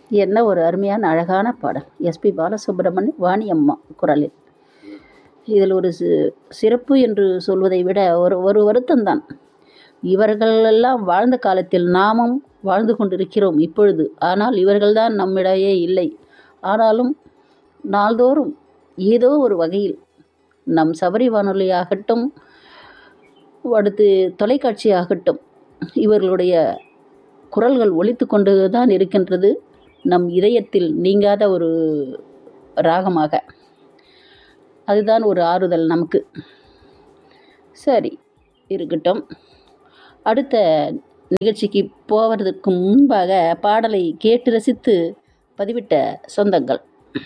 என்ன ஒரு அருமையான அழகான பாடல் எஸ்பி பாலசுப்ரமணியம் வாணி அம்மா குரலில் இதில் ஒரு சி சிறப்பு என்று சொல்வதை விட ஒரு ஒரு வருத்தம்தான் இவர்களெல்லாம் வாழ்ந்த காலத்தில் நாமும் வாழ்ந்து கொண்டிருக்கிறோம் இப்பொழுது ஆனால் இவர்கள்தான் நம்மிடையே இல்லை ஆனாலும் நாள்தோறும் ஏதோ ஒரு வகையில் நம் சபரி வானொலியாகட்டும் அடுத்து தொலைக்காட்சி ஆகட்டும் இவர்களுடைய குரல்கள் ஒலித்து கொண்டு தான் இருக்கின்றது நம் இதயத்தில் நீங்காத ஒரு ராகமாக அதுதான் ஒரு ஆறுதல் நமக்கு சரி இருக்கட்டும் அடுத்த நிகழ்ச்சிக்கு போவதற்கு முன்பாக பாடலை கேட்டு ரசித்து பதிவிட்ட சொந்தங்கள்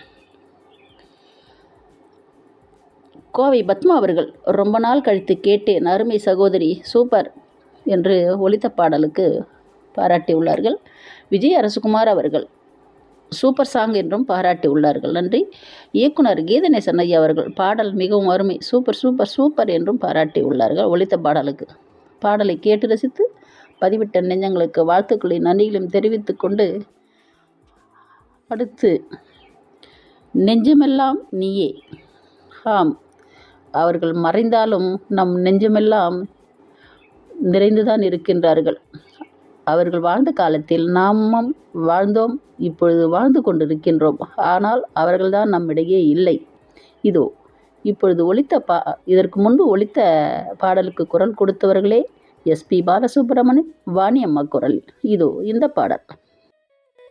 கோவை பத்மா அவர்கள் ரொம்ப நாள் கழித்து கேட்டேன் அருமை சகோதரி சூப்பர் என்று ஒலித்த பாடலுக்கு பாராட்டியுள்ளார்கள் விஜய் அரசகுமார் அவர்கள் சூப்பர் சாங் என்றும் பாராட்டியுள்ளார்கள் நன்றி இயக்குனர் கீதநேசன் ஐயா அவர்கள் பாடல் மிகவும் அருமை சூப்பர் சூப்பர் சூப்பர் என்றும் பாராட்டியுள்ளார்கள் ஒலித்த பாடலுக்கு பாடலை கேட்டு ரசித்து பதிவிட்ட நெஞ்சங்களுக்கு வாழ்த்துக்களை நன்றிகளையும் தெரிவித்து கொண்டு அடுத்து நெஞ்சமெல்லாம் நீயே ஆம் அவர்கள் மறைந்தாலும் நம் நெஞ்சமெல்லாம் நிறைந்துதான் இருக்கின்றார்கள் அவர்கள் வாழ்ந்த காலத்தில் நாமும் வாழ்ந்தோம் இப்பொழுது வாழ்ந்து கொண்டிருக்கின்றோம் ஆனால் அவர்கள்தான் நம்மிடையே இல்லை இதோ இப்பொழுது ஒலித்த பா இதற்கு முன்பு ஒலித்த பாடலுக்கு குரல் கொடுத்தவர்களே எஸ்பி பாலசுப்ரமணியம் வாணி அம்மா குரல் இதோ இந்த பாடல்